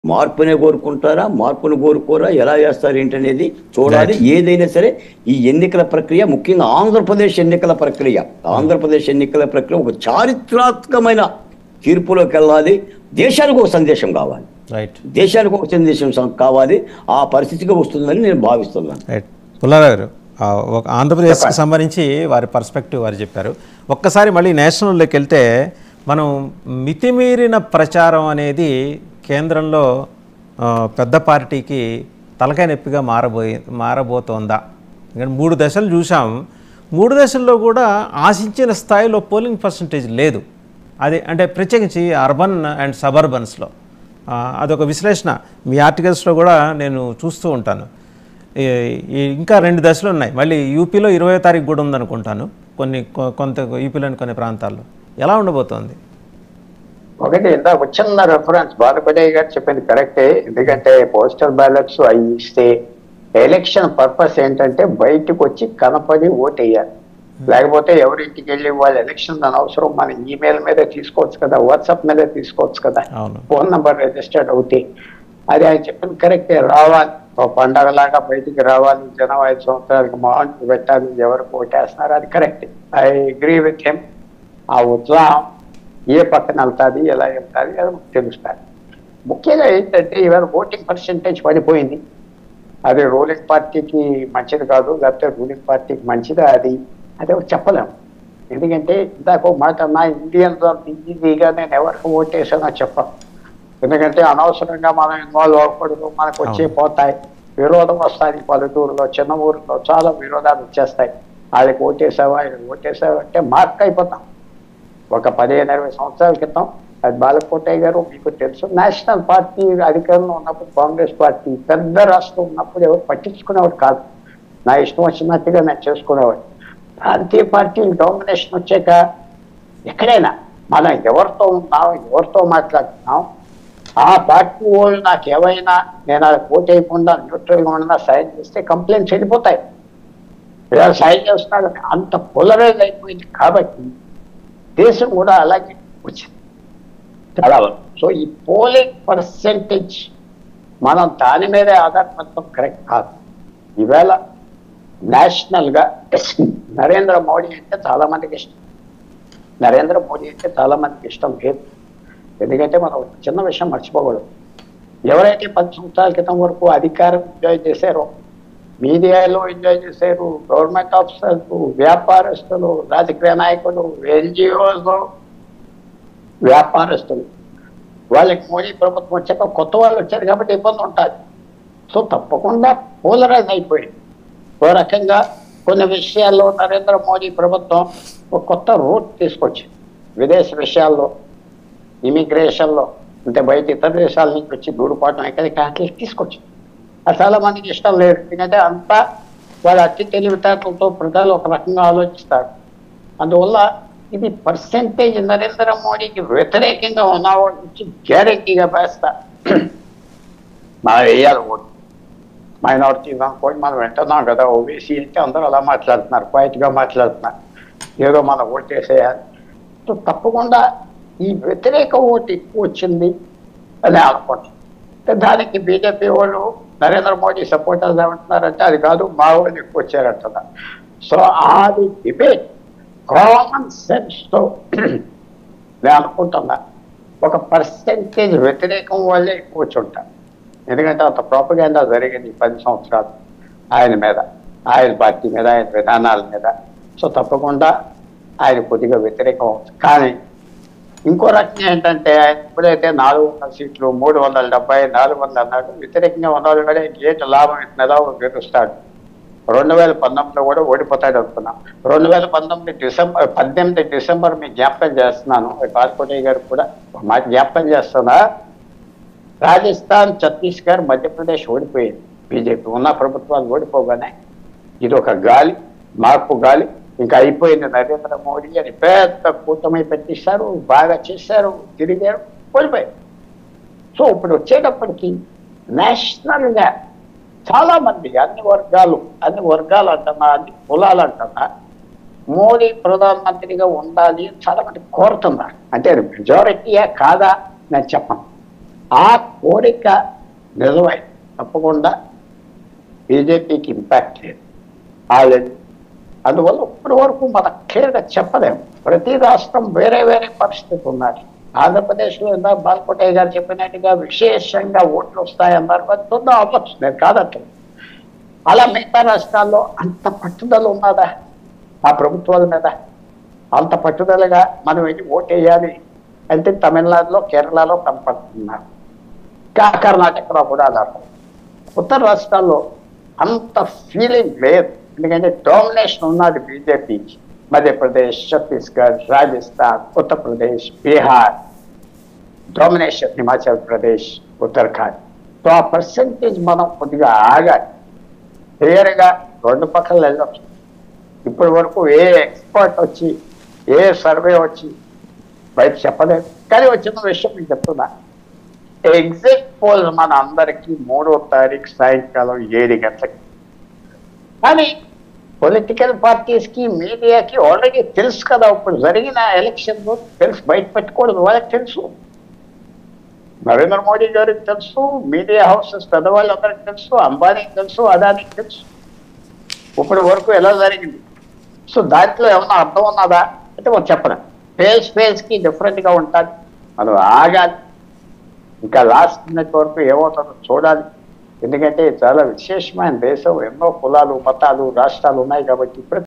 మార్పునే కోరుకుంటారా మార్పును కోరుకోరా ఎలా చేస్తారు ఏంటనేది చూడాలి ఏదైనా సరే ఈ ఎన్నికల ప్రక్రియ ముఖ్యంగా ఆంధ్రప్రదేశ్ ఎన్నికల ప్రక్రియ ఆంధ్రప్రదేశ్ ఎన్నికల ప్రక్రియ ఒక చారిత్రాత్మకమైన తీర్పులోకి వెళ్ళాలి దేశానికి ఒక సందేశం కావాలి రైట్ దేశానికి ఒక సందేశం సం- కావాలి ఆ పరిస్థితికి వస్తుందని నేను భావిస్తున్నాను రైట్ పుల్లారావు గారు ఆ, ఒక ఆంధ్రప్రదేశ్కి సంబంధించి వారి పర్స్పెక్టివ్ వారు చెప్పారు ఒక్కసారి మళ్ళీ నేషనల్లోకి వెళ్తే మనం మితిమీరిన ప్రచారం అనేది కేంద్రంలో ఆ, పెద్ద పార్టీకి తలకాయ నొప్పిగా మారబోయి మారబోతోందా ఎందుకంటే మూడు దశలు చూసాం మూడు దశల్లో కూడా ఆశించిన స్థాయిలో పోలింగ్ పర్సంటేజ్ లేదు అది అంటే ప్రత్యేకించి అర్బన్ అండ్ సబర్బన్స్లో ఆ, అదొక విశ్లేషణ మీ ఆర్టికల్స్లో కూడా నేను చూస్తూ ఉంటాను ఈ- ఈ ఇంకా రెండు దశలు ఉన్నాయి మళ్ళీ యూపీలో ఇరవై తారీఖు కూడా ఉందనుకుంటాను కొన్ని కొ- కొంత యూపీలోని కొన్ని ప్రాంతాల్లో ఎలా ఉండబోతోంది ఒకటి ఇందాక వచ్చిన రెఫరెన్స్ బాలపడయ్య గారు చెప్పింది కరెక్టే ఎందుకంటే పోస్టల్ బ్యాలెట్స్ అవి ఇస్తే ఎలక్షన్ పర్పస్ ఏంటంటే బయటకు వచ్చి కనపడి ఓటు వేయాలి లేకపోతే ఎవరింటికి వెళ్ళి వాళ్ళ ఎలక్షన్ అనవసరం మన ఈమెయిల్ మీదే తీసుకోవచ్చు కదా వాట్సాప్ మీదే తీసుకోవచ్చు కదా అవును ఫోన్ నంబర్ రిజిస్టర్డ్ అవుతే అది ఆయన చెప్పింది కరెక్టే రావాలి ఓ పండగలాగా బయటికి రావాలి జనం ఐదు సంవత్సరాలకు మౌంట్ పెట్టాలి ఎవరికి ఓటేస్తున్నారు అది correct I agree with him ఆ ఉత్సాహం ఏ పక్కన వెళ్తాది ఎలా వెళ్తాది అది మనకు తెలుస్తుంది ముఖ్యంగా ఏంటంటే ఇవాళ ఓటింగ్ పర్సెంటేజ్ పడిపోయింది అది రూలింగ్ పార్టీకి మంచిది కాదు లేకపోతే రూలింగ్ పార్టీకి మంచిదా అది అదే చెప్పలేము ఎందుకంటే ఇందాక ఒక మాట నా ఇండియన్ ఈజీగా నేను ఎవరికి ఓటేసానో చెప్పను ఎందుకంటే అనవసరంగా మనం ఇన్వాల్వ్ అవ్వకూడదు మనకు వచ్చే అవును. పోతాయి విరోధం వస్తాయి పల్లెటూరులో చిన్న ఊరిలో చాలా విరోధాలు వచ్చేస్తాయి వాళ్ళకి ఓటేసావా వీళ్ళకి ఓటేసావా అంటే మార్క్ అయిపోతాం ఒక పదిహేను ఇరవై సంవత్సరాల క్రితం అది బాలకోటయ్య గారు మీకు తెలుసు నేషనల్ పార్టీ అధికారంలో ఉన్నప్పుడు కాంగ్రెస్ పార్టీ పెద్ద రాష్ట్రం ఉన్నప్పుడు ఎవరు పట్టించుకునేవాడు కాదు నా ఇష్టం వచ్చినట్టుగా నేను చేసుకునేవాడు ప్రాంతీయ పార్టీ డామినేషన్ వచ్చాక ఎక్కడైనా మనం ఎవరితో ఉన్నాం ఎవరితో మాట్లాడుతున్నాం ఆ పార్టీ వాళ్ళు నాకు ఏమైనా నేను అది పోటీ అయిపోకుండా న్యూట్రల్గా ఉన్నా సైన్ చేస్తే కంప్లైంట్స్ వెళ్ళిపోతాయి ఇలా సైన్ చేస్తున్నాడు అంత పొలరైజ్ అయిపోయింది కాబట్టి దేశం కూడా అలాగే వచ్చింది చాలా వరకు సో ఈ పోలింగ్ పర్సెంటేజ్ మనం దాని మీదే ఆధారపడటం కరెక్ట్ కాదు ఈవేళ నేషనల్ గా నరేంద్ర మోడీ అంటే చాలా మందికి ఇష్టం నరేంద్ర మోడీ అంటే చాలా మందికి ఇష్టం లేదు ఎందుకంటే మనం ఒక చిన్న విషయం మర్చిపోకూడదు ఎవరైతే పది సంవత్సరాల క్రితం వరకు అధికారం ఎంజాయ్ చేశారో మీడియాలో ఎంజాయ్ చేశారు గవర్నమెంట్ ఆఫీసర్లు వ్యాపారస్తులు రాజకీయ నాయకులు ఎన్జిఓస్ వ్యాపారస్తులు వాళ్ళకి మోడీ ప్రభుత్వం వచ్చాక కొత్త వాళ్ళు వచ్చారు కాబట్టి ఇబ్బంది ఉంటుంది సో తప్పకుండా పోలరైజ్ అయిపోయింది ఓ రకంగా కొన్ని విషయాల్లో నరేంద్ర మోడీ ప్రభుత్వం ఒక కొత్త రూట్ తీసుకొచ్చింది విదేశ విషయాల్లో ఇమిగ్రేషన్లో అంటే బయట ఇతర దేశాల నుంచి వచ్చి దూడుపాటం ఎక్కడికి అట్లకి తీసుకొచ్చింది అది చాలా మందికి ఇష్టం లేదు ఎందుకంటే అంతా వాళ్ళ అతి తెలివితేటలతో ప్రజలు ఒక రకంగా ఆలోచిస్తారు అందువల్ల ఇది పర్సెంటేజ్ నరేంద్ర మోడీకి వ్యతిరేకంగా ఉన్నవాడి నుంచి గ్యారెంటీగా వేస్తా మా వేయాలి ఓటు మైనారిటీస్ అనుకోండి మనం వింటున్నాం కదా ఓబీసీ అంటే అందరూ అలా మాట్లాడుతున్నారు క్వైట్గా మాట్లాడుతున్నారు ఏదో మనం ఓటేసేయాలి సో తప్పకుండా ఈ వ్యతిరేక ఓటు ఎక్కువ వచ్చింది అని అనుకుంటాం దానికి బీజేపీ వాళ్ళు నరేంద్ర మోడీ సపోర్టర్స్ ఏమంటున్నారంటే అది కాదు మా వాళ్ళు ఎక్కువ వచ్చారంటున్నారు సో అది డిబేట్ కామన్ సెన్స్తో నేను అనుకుంటున్నా ఒక పర్సెంటేజ్ వ్యతిరేకం వల్లే ఎక్కువ వచ్చి ఉంటారు ఎందుకంటే అంత ప్రాపగాండా జరిగింది ఈ పది సంవత్సరాలు ఆయన మీద ఆయన పార్టీ మీద ఆయన విధానాల మీద సో తప్పకుండా ఆయన కొద్దిగా వ్యతిరేకం అవుతుంది కానీ ఇంకో రకంగా ఏంటంటే ఆయన ఎప్పుడైతే నాలుగు వందల సీట్లు మూడు వందల డెబ్బై నాలుగు వందలు అన్నాడు వ్యతిరేకంగా ఉన్నవాళ్ళు కూడా ఏంటి లాభం ఇట్టినదా గెలుస్తాడు రెండు వేల పంతొమ్మిదిలో కూడా ఓడిపోతాడు అనుకున్నాం రెండు వేల పంతొమ్మిది డిసెంబర్ పద్దెనిమిది డిసెంబర్ మీకు జ్ఞాపకం చేస్తున్నాను బాలకోటయ్య గారు కూడా ఒక మాట జ్ఞాపకం చేస్తున్నా రాజస్థాన్ ఛత్తీస్గఢ్ మధ్యప్రదేశ్ ఓడిపోయింది బీజేపీ ఉన్న ప్రభుత్వాలు ఓడిపోగానే ఇది ఒక గాలి మార్పు గాలి ఇంకా అయిపోయింది నరేంద్ర మోడీ అని పెద్ద కూటమి పెట్టిస్తారు బాగా చేశారు తిరిగారు ఓడిపోయారు సో ఇప్పుడు వచ్చేటప్పటికి నేషనల్గా చాలా మంది అన్ని వర్గాలు అన్ని వర్గాలు అంటున్నా అన్ని కులాలు అంటున్నా మోడీ ప్రధానమంత్రిగా ఉండాలి అని చాలా మంది కోరుతున్నారు అంటే అది మెజారిటీయా కాదా నేను చెప్పను ఆ కోరిక నిజమై తప్పకుండా బీజేపీకి ఇంపాక్ట్ లేదు ఆల్రెడీ అందువల్ల ఇప్పటి వరకు మన క్లియర్గా చెప్పలేము ప్రతి రాష్ట్రం వేరే వేరే పరిస్థితి ఉన్నది ఆంధ్రప్రదేశ్లో ఇందాక బాలకోటయ్య గారు చెప్పినట్టుగా విశేషంగా ఓట్లు వస్తాయన్నారు అది చూద్దాం అవ్వచ్చు నేను కాదట్లేదు అలా మిగతా రాష్ట్రాల్లో అంత పట్టుదల ఉన్నదా ఆ ప్రభుత్వాల మీద అంత పట్టుదలగా మనం వెళ్ళి ఓటేయాలి అంటే తమిళనాడులో కేరళలో కనపడుతున్నారు ఇంకా కర్ణాటకలో కూడా అలా ఉత్తర రాష్ట్రాల్లో అంత ఫీలింగ్ లేదు ఎందుకంటే డామినేషన్ ఉన్నది బీజేపీకి మధ్యప్రదేశ్ ఛత్తీస్గఢ్ రాజస్థాన్ ఉత్తరప్రదేశ్ బీహార్ డామినేషన్ హిమాచల్ ప్రదేశ్ ఉత్తరాఖండ్ సో ఆ పర్సంటేజ్ మనం కొద్దిగా ఆగాలి క్లియర్గా రెండు పక్కల వెళ్ళొచ్చు ఇప్పటి వరకు ఏ ఎక్స్పర్ట్ వచ్చి ఏ సర్వే వచ్చి బయట చెప్పలేదు కానీ వచ్చిన విషయం మీకు చెప్తున్నా ఎగ్జిట్ పోల్ మన అందరికీ మూడో తారీఖు సాయంకాలం ఏడు గంటలకి కానీ పొలిటికల్ పార్టీస్ కి మీడియాకి ఆల్రెడీ తెలుసు కదా ఇప్పుడు జరిగిన ఎలక్షన్ తెలుసు బయట పెట్టుకోవడం వాళ్ళకి తెలుసు నరేంద్ర మోడీ గారికి తెలుసు మీడియా హౌసెస్ పెద్దవాళ్ళందరికీ తెలుసు అంబానీకి తెలుసు అదానికి తెలుసు ఇప్పటి వరకు ఎలా జరిగింది సో దాంట్లో ఏమన్నా అర్థం ఉన్నదా అంటే మనం చెప్పడం ఫేస్ ఫేస్ కి డిఫరెంట్ గా ఉంటుంది మనం ఆగాలి ఇంకా లాస్ట్ మినిట్ వరకు ఏమవుతుందో చూడాలి ఎందుకంటే చాలా విశేషమైన దేశం ఎన్నో కులాలు మతాలు రాష్ట్రాలు ఉన్నాయి కాబట్టి ప్రతి